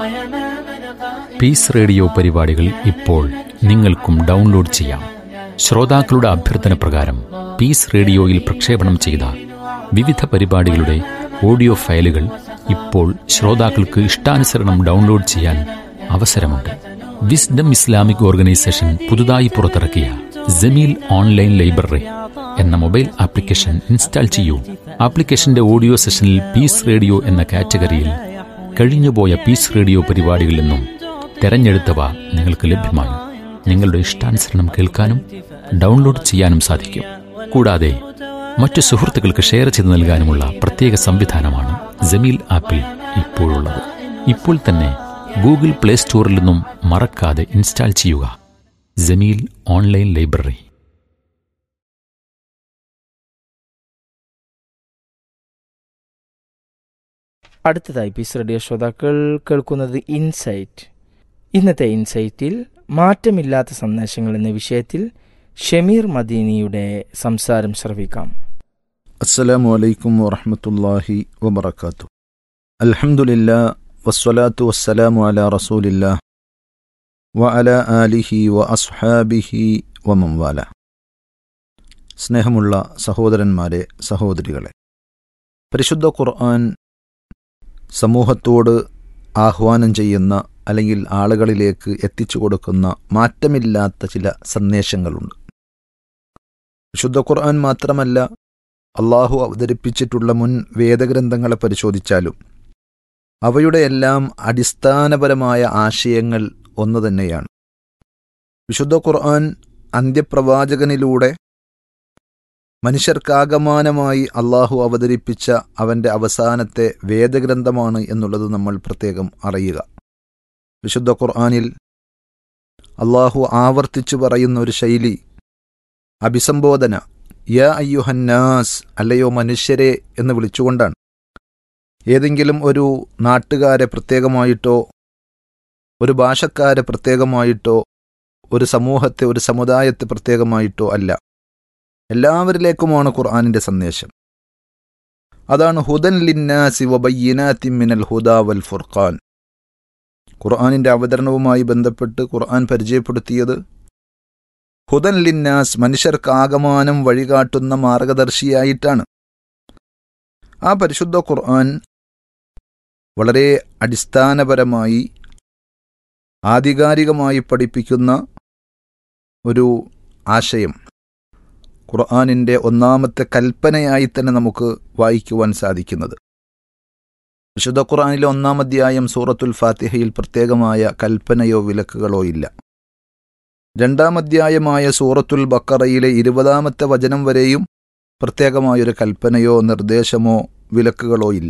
piece radio പരിപാടികൾ ഇപ്പോൾ നിങ്ങൾക്കും ഡൗൺലോഡ് ചെയ്യാം ശ്രോതാക്കളുടെ അഭ്യർത്ഥന പ്രകാരം പീസ് റേഡിയോയിൽ പ്രക്ഷേപണം ചെയ്ത വിവിധ പരിപാടികളുടെ ഓഡിയോ ഫയലുകൾ ഇപ്പോൾ ശ്രോതാക്കൾക്ക് ഇഷ്ടാനുസരണം ഡൗൺലോഡ് ചെയ്യാൻ അവസരമുണ്ട് വിസ്ഡം ഇസ്ലാമിക് ഓർഗനൈസേഷൻ പുതുതായി പുറത്തിറക്കിയ ജമീൽ ഓൺലൈൻ ലൈബ്രറി എന്ന മൊബൈൽ ആപ്ലിക്കേഷൻ ഇൻസ്റ്റാൾ ചെയ്യൂ ആപ്ലിക്കേഷന്റെ ഓഡിയോ സെഷനിൽ പീസ് റേഡിയോ എന്ന കാറ്റഗറിയിൽ കഴിഞ്ഞുപോയ പീസ് റേഡിയോ പരിപാടികളിൽ നിന്നും തെരഞ്ഞെടുത്തവ നിങ്ങൾക്ക് ലഭ്യമാണ് നിങ്ങളുടെ ഇഷ്ടാനുസരണം കേൾക്കാനും ഡൗൺലോഡ് ചെയ്യാനും സാധിക്കും കൂടാതെ മറ്റു സുഹൃത്തുക്കൾക്ക് ഷെയർ ചെയ്ത് നൽകാനുമുള്ള പ്രത്യേക സംവിധാനമാണ് ജമീൽ ആപ്പിൽ ഇപ്പോഴുള്ളത് ഇപ്പോൾ തന്നെ ഗൂഗിൾ പ്ലേ സ്റ്റോറിൽ നിന്നും മറക്കാതെ ഇൻസ്റ്റാൾ ചെയ്യുക ജമീൽ ഓൺലൈൻ ലൈബ്രറി അടുത്തതായി പീസ് റേഡിയോ ശ്രോതാക്കൾ കേൾക്കുന്നത് ഇൻസൈറ്റ് ഇന്നത്തെ ഇൻസൈറ്റിൽ മാറ്റമില്ലാത്ത സന്ദേശങ്ങൾ എന്ന വിഷയത്തിൽ ഷമീർ മദീനിയുടെ സംസാരം ശ്രവിക്കാം അസ്സലാമു അലൈക്കും വറഹ്മത്തുള്ളാഹി വബറകാതുഹു അൽഹംദുലില്ലാ വസ്സലാത്തു വസ്സലാമു അലാ റസൂലില്ലാ വഅല ആലിഹി വ അസ്ഹാബിഹി വമൻ വാല സ്നേഹമുള്ള സഹോദരന്മാരെ സഹോദരികളെ പരിശുദ്ധ ഖുർആൻ സമൂഹത്തോട് ആഹ്വാനം ചെയ്യുന്ന അല്ലെങ്കിൽ ആളുകളിലേക്ക് എത്തിച്ചു കൊടുക്കുന്ന മാറ്റമില്ലാത്ത ചില സന്ദേശങ്ങളുണ്ട് വിശുദ്ധ ഖുർആൻ മാത്രമല്ല അള്ളാഹു അവതരിപ്പിച്ചിട്ടുള്ള മുൻ വേദഗ്രന്ഥങ്ങളെ പരിശോധിച്ചാലും അവയുടെ എല്ലാം അടിസ്ഥാനപരമായ ആശയങ്ങൾ ഒന്നു തന്നെയാണ് വിശുദ്ധ ഖുർആൻ അന്ത്യപ്രവാചകനിലൂടെ മനുഷ്യർക്കാകമാനമായി അള്ളാഹു അവതരിപ്പിച്ച അവൻ്റെ അവസാനത്തെ വേദഗ്രന്ഥമാണ് എന്നുള്ളത് നമ്മൾ പ്രത്യേകം അറിയുക വിശുദ്ധ ഖുർആനിൽ അള്ളാഹു ആവർത്തിച്ചു പറയുന്ന ഒരു ശൈലി അഭിസംബോധന യ അയ്യുഹന്നാസ് അല്ലയോ മനുഷ്യരെ എന്ന് വിളിച്ചുകൊണ്ടാണ് ഏതെങ്കിലും ഒരു നാട്ടുകാരെ പ്രത്യേകമായിട്ടോ ഒരു ഭാഷക്കാരെ പ്രത്യേകമായിട്ടോ ഒരു സമൂഹത്തെ ഒരു സമുദായത്തെ പ്രത്യേകമായിട്ടോ അല്ല എല്ലാവരിലേക്കുമാണ് ഖുർആാനിൻ്റെ സന്ദേശം അതാണ് ഹുദൻ ലിന്നാസി വബയ്യനാത്തി മിനൽ ഹുദ വൽ ഫുർഖാൻ ഖുർആാനിൻ്റെ അവതരണവുമായി ബന്ധപ്പെട്ട് ഖുർആൻ പരിചയപ്പെടുത്തിയത് ഹുദൻ ലിന്നാസ് മനുഷ്യർക്കാകമാനം വഴികാട്ടുന്ന മാർഗദർശിയായിട്ടാണ് ആ പരിശുദ്ധ ഖുർആൻ വളരെ അടിസ്ഥാനപരമായി ആധികാരികമായി പഠിപ്പിക്കുന്ന ഒരു ആശയം ഖുർആാനിൻ്റെ ഒന്നാമത്തെ കൽപ്പനയായി തന്നെ നമുക്ക് വായിക്കുവാൻ സാധിക്കുന്നത് വിശുദ്ധ ഖുർആാനിലെ ഒന്നാം അധ്യായം സൂറത്തുൽ ഫാത്തിഹയിൽ പ്രത്യേകമായ കൽപ്പനയോ വിലക്കുകളോ ഇല്ല രണ്ടാം അധ്യായമായ സൂറത്തുൽ ബക്കറയിലെ ഇരുപതാമത്തെ വചനം വരെയും പ്രത്യേകമായൊരു കൽപ്പനയോ നിർദ്ദേശമോ വിലക്കുകളോ ഇല്ല